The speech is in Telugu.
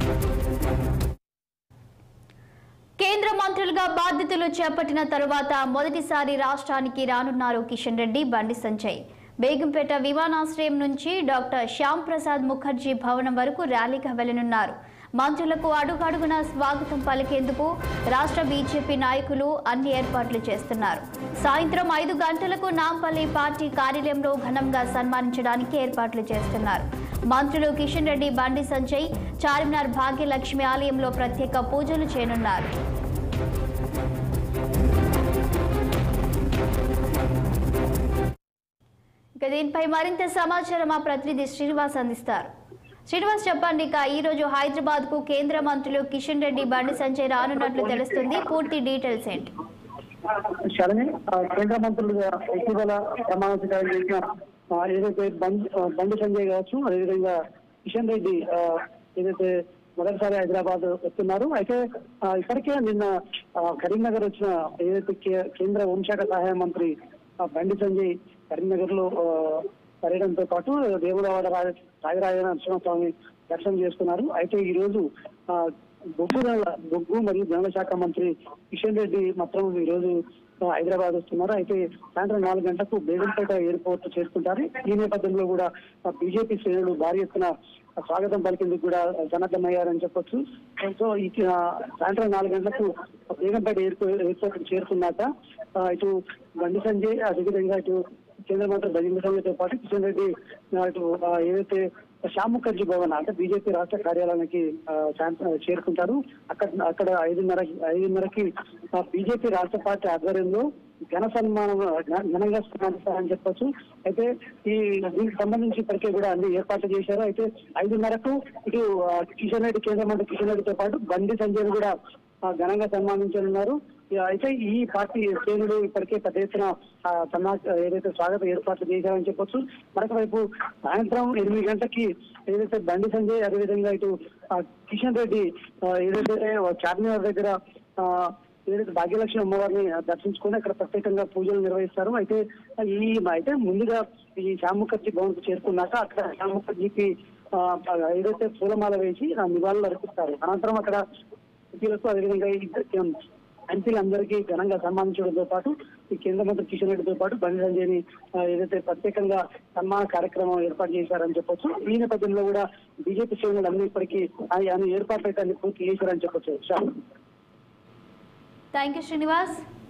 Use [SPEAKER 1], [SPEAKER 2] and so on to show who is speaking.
[SPEAKER 1] కేంద్ర మంత్రులుగా బాధ్యతలు చేపట్టిన తరువాత మొదటిసారి రాష్ట్రానికి రానున్నారు కిషన్ రెడ్డి బండి సంజయ్ బేగంపేట విమానాశ్రయం నుంచి డాక్టర్ శ్యామ్ ప్రసాద్ ముఖర్జీ భవనం వరకు ర్యాలీగా వెళ్లనున్నారు మంత్రులకు అడుగడుగున స్వాగతం పలికేందుకు రాష్ట్ర బీజేపీ నాయకులు అన్ని ఏర్పాట్లు చేస్తున్నారు సాయంత్రం ఐదు గంటలకు నాంపల్లి పార్టీ కార్యాలయంలో ఘనంగా సన్మానించడానికి ఏర్పాట్లు చేస్తున్నారు మంత్రులు కిషన్ రెడ్డి బండి సంజయ్ చార్మినార్ భాగ్యలక్ష్మి ఆలయంలో ప్రత్యేక పూజలు చేయనున్నారు ఇక దీనిపై మరింత సమాచారం మా ప్రతినిధి శ్రీనివాస్ అందిస్తారు శ్రీనివాస్ చెప్పండి ఇక ఈ రోజు హైదరాబాద్ కు కేంద్ర మంత్రులు కిషన్ రెడ్డి బండి సంజయ్ రానున్నట్లు తెలుస్తుంది పూర్తి డీటెయిల్స్ ఏంటి
[SPEAKER 2] శరణి ఆ, కేంద్ర మంత్రులుగా ఇటీవల ప్రమాణ స్వీకారం చేసిన ఆ, ఏదైతే బండి ఆ, బండి సంజయ్ కావచ్చు అదేవిధంగా కిషన్ రెడ్డి ఆ, ఏదైతే మొదటిసారి హైదరాబాద్ వస్తున్నారు అయితే ఆ, ఇప్పటికే నిన్న ఆ, కరీంనగర్ వచ్చిన ఏదైతే కే- కేంద్ర హోంశాఖ సహాయ మంత్రి ఆ, బండి సంజయ్ కరీంనగర్ లో ఆ, పర్యటనతో పాటు దేవులవాడ రాజ- రాజరాజ నరసింహస్వామి దర్శనం చేసుకున్నారు అయితే ఈ రోజు ఆ, బొగ్గు రంగ- బొగ్గు మరియు గనుల శాఖ మంత్రి కిషన్ రెడ్డి మాత్రం ఈ రోజు ఆ, హైదరాబాద్ వస్తున్నారు అయితే సాయంత్రం నాలుగు గంటలకు బేగంపేట ఎయిర్పోర్ట్ చేరుకుంటారు ఈ నేపథ్యంలో కూడా బీజేపీ శ్రేణులు భారీ ఎత్తున స్వాగతం పలికేందుకు కూడా సన్నద్ధమయ్యారని చెప్పొచ్చు సో ఈ ఆ, సాయంత్రం నాలుగు గంటలకు బేగంపేట ఎయిర్పోర్ట్ ఎయిర్పోర్ట్ చేరుకున్నాక ఆ, ఇటు బండి సంజయ్ అదేవిధంగా ఇటు కేంద్ర మంత్రి భజన సంజయ్తో పాటు కిషన్ రెడ్డి ఆ, ఇటు ఆ, ఏదైతే శ్యామ్ ముఖర్జీ భవన్ అంటే బీజేపీ రాష్ట్ర కార్యాలయానికి ఆ, సాయంత్రం చేరుకుంటారు అక్కడ అక్కడ ఐదున్నర ఐదున్నరకి ఆ, బీజేపీ రాష్ట్ర పార్టీ ఆధ్వర్యంలో ఘన సన్మానం ఘ- ఘనంగా సన్మానిస్తారని చెప్పొచ్చు అయితే ఈ దీనికి సంబంధించి ఇప్పటికే కూడా అన్ని ఏర్పాట్లు చేశారు అయితే ఐదున్నరకు ఇటు ఆ, కిషన్ రెడ్డి కేంద్ర మంత్రి కిషన్ రెడ్డితో పాటు బండి సంజయ్ కూడా ఆ, ఘనంగా సన్మానించనున్నారు ఇక అయితే ఈ పార్టీ శ్రేణులు ఇప్పటికే పెద్ద ఎత్తున ఆ, సన్నా ఏదైతే స్వాగత ఏర్పాట్లు చేశారని చెప్పొచ్చు మరొక వైపు సాయంత్రం ఎనిమిది గంటలకి ఏదైతే బండి సంజయ్ అదేవిధంగా ఇటు ఆ, కిషన్ రెడ్డి ఆ, ఏదైతే చార్మినార్ దగ్గర ఆ, ఏదైతే భాగ్యలక్ష్మి అమ్మవారిని దర్శించుకొని అక్కడ ప్రత్యేకంగా పూజలు నిర్వహిస్తారు అయితే ఈ అయితే ముందుగా ఈ శ్యామ్ ముఖర్జీ భవన్ కు చేరుకున్నాక అక్కడ శ్యామ్ ముఖర్జీకి ఆ, ఏదైతే పూలమాల వేసి ఆ, నివాళులు అర్పిస్తారు అనంతరం అక్కడ ఎంపీలకు అదేవిధంగా ఈ ఎంపీలందరికీ ఘనంగా సన్మానించడంతో పాటు ఈ కేంద్ర మంత్రి కిషన్ రెడ్డితో పాటు బండి సంజయ్ని ఆ, ఏదైతే ప్రత్యేకంగా సన్మాన కార్యక్రమం ఏర్పాటు చేశారని చెప్పొచ్చు ఈ నేపథ్యంలో కూడా బీజేపీ శ్రేణులు అన్ని ఇప్పటికీ ఆయన ఏర్పాట్లు అయితే అన్ని పూర్తి చేశారని చెప్పొచ్చు షా
[SPEAKER 1] థ్యాంక్ యూ శ్రీనివాస్